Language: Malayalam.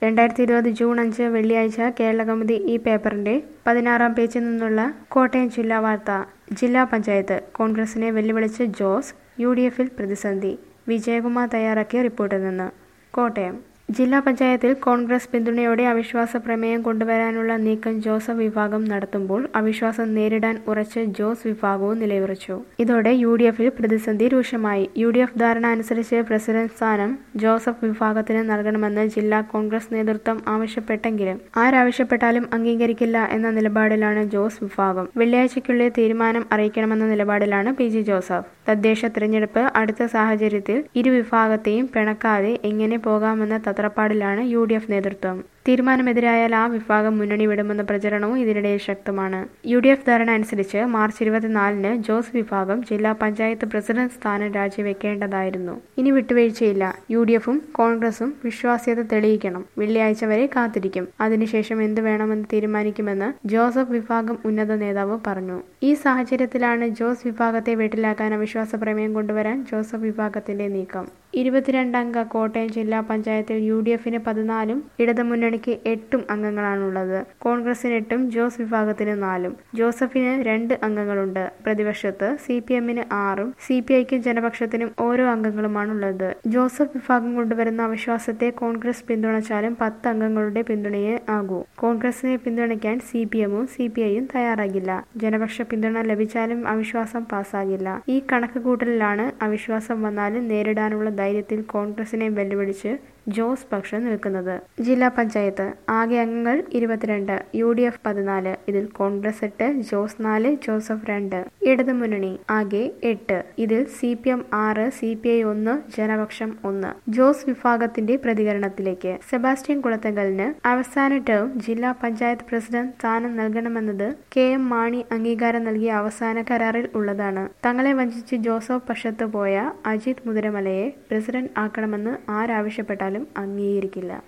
രണ്ടായിരത്തി ഇരുപത് ജൂൺ അഞ്ച് വെള്ളിയാഴ്ച കേരളകൗമുദി ഈ പേപ്പറിന്റെ പതിനാറാം പേജിൽ നിന്നുള്ള കോട്ടയം ജില്ലാ വാർത്ത ജില്ലാ പഞ്ചായത്ത് കോൺഗ്രസിനെ വെല്ലുവിളിച്ച് ജോസ് യു ഡി എഫിൽ പ്രതിസന്ധി വിജയകുമാർ തയ്യാറാക്കിയ റിപ്പോർട്ടിൽ നിന്ന് കോട്ടയം ജില്ലാ പഞ്ചായത്തിൽ കോൺഗ്രസ് പിന്തുണയോടെ അവിശ്വാസ പ്രമേയം കൊണ്ടുവരാനുള്ള നീക്കം ജോസഫ് വിഭാഗം നടത്തുമ്പോൾ അവിശ്വാസം നേരിടാൻ ഉറച്ച് ജോസ് വിഭാഗവും നിലയുറച്ചു ഇതോടെ യു ഡി എഫിൽ പ്രതിസന്ധി രൂക്ഷമായി യു ഡി എഫ് ധാരണ അനുസരിച്ച് പ്രസിഡന്റ് സ്ഥാനം ജോസഫ് വിഭാഗത്തിന് നൽകണമെന്ന് ജില്ലാ കോൺഗ്രസ് നേതൃത്വം ആവശ്യപ്പെട്ടെങ്കിലും ആരാവശ്യപ്പെട്ടാലും അംഗീകരിക്കില്ല എന്ന നിലപാടിലാണ് ജോസ് വിഭാഗം വെള്ളിയാഴ്ചയ്ക്കുള്ളിൽ തീരുമാനം അറിയിക്കണമെന്ന നിലപാടിലാണ് പി ജി ജോസഫ് തദ്ദേശ തിരഞ്ഞെടുപ്പ് അടുത്ത സാഹചര്യത്തിൽ ഇരുവിഭാഗത്തെയും പിണക്കാതെ എങ്ങനെ പോകാമെന്ന തത്രപ്പാടിലാണ് യു ഡി എഫ് നേതൃത്വം തീരുമാനമെതിരായാൽ ആ വിഭാഗം മുന്നണി വിടുമെന്ന പ്രചരണവും ഇതിനിടയിൽ ശക്തമാണ് യു ഡി എഫ് ധാരണ അനുസരിച്ച് മാർച്ച് ഇരുപത്തിനാലിന് ജോസ് വിഭാഗം ജില്ലാ പഞ്ചായത്ത് പ്രസിഡന്റ് സ്ഥാനം രാജിവെക്കേണ്ടതായിരുന്നു ഇനി വിട്ടുവീഴ്ചയില്ല യു ഡി എഫും കോൺഗ്രസും വിശ്വാസ്യത തെളിയിക്കണം വെള്ളിയാഴ്ച വരെ കാത്തിരിക്കും അതിനുശേഷം എന്ത് വേണമെന്ന് തീരുമാനിക്കുമെന്ന് ജോസഫ് വിഭാഗം ഉന്നത നേതാവ് പറഞ്ഞു ഈ സാഹചര്യത്തിലാണ് ജോസ് വിഭാഗത്തെ വീട്ടിലാക്കാൻ അവിശ്വാസ പ്രമേയം കൊണ്ടുവരാൻ ജോസഫ് വിഭാഗത്തിന്റെ നീക്കം ഇരുപത്തിരണ്ടംഗ കോട്ടയം ജില്ലാ പഞ്ചായത്തിൽ യു ഡി എഫിന് പതിനാലും ഇടതുമുന്നണിക്ക് എട്ടും അംഗങ്ങളാണുള്ളത് കോൺഗ്രസിന് എട്ടും ജോസ് വിഭാഗത്തിന് നാലും ജോസഫിന് രണ്ട് അംഗങ്ങളുണ്ട് പ്രതിപക്ഷത്ത് സി പി എമ്മിന് ആറും സി പി ഐക്കും ജനപക്ഷത്തിനും ഓരോ അംഗങ്ങളുമാണുള്ളത് ജോസഫ് വിഭാഗം കൊണ്ടുവരുന്ന അവിശ്വാസത്തെ കോൺഗ്രസ് പിന്തുണച്ചാലും പത്ത് അംഗങ്ങളുടെ പിന്തുണയേ ആകൂ കോൺഗ്രസിനെ പിന്തുണയ്ക്കാൻ സി പി എമ്മും സി പി ഐയും തയ്യാറാകില്ല ജനപക്ഷ പിന്തുണ ലഭിച്ചാലും അവിശ്വാസം പാസ്സാകില്ല ഈ കണക്ക് കൂട്ടലിലാണ് അവിശ്വാസം വന്നാലും നേരിടാനുള്ള ധൈര്യത്തിൽ കോൺഗ്രസിനെ വെല്ലുവിളിച്ച് ജോസ് പക്ഷം നിൽക്കുന്നത് ജില്ലാ പഞ്ചായത്ത് ആകെ അംഗങ്ങൾ ഇരുപത്തിരണ്ട് യു ഡി എഫ് പതിനാല് ഇതിൽ കോൺഗ്രസ് എട്ട് ജോസ് നാല് ജോസഫ് രണ്ട് ഇടതുമുന്നണി ആകെ എട്ട് ഇതിൽ സി പി എം ആറ് സി പി ഐ ഒന്ന് ജനപക്ഷം ഒന്ന് ജോസ് വിഭാഗത്തിന്റെ പ്രതികരണത്തിലേക്ക് സെബാസ്റ്റ്യൻ കുളത്തങ്കലിന് അവസാന ടേം ജില്ലാ പഞ്ചായത്ത് പ്രസിഡന്റ് സ്ഥാനം നൽകണമെന്നത് കെ എം മാണി അംഗീകാരം നൽകിയ അവസാന കരാറിൽ ഉള്ളതാണ് തങ്ങളെ വഞ്ചിച്ച് ജോസഫ് പക്ഷത്ത് പോയ അജിത് മുതിരമലയെ പ്രസിഡന്റ് ആക്കണമെന്ന് ആരാവശ്യപ്പെട്ടാലും അംഗീകരിക്കില്ല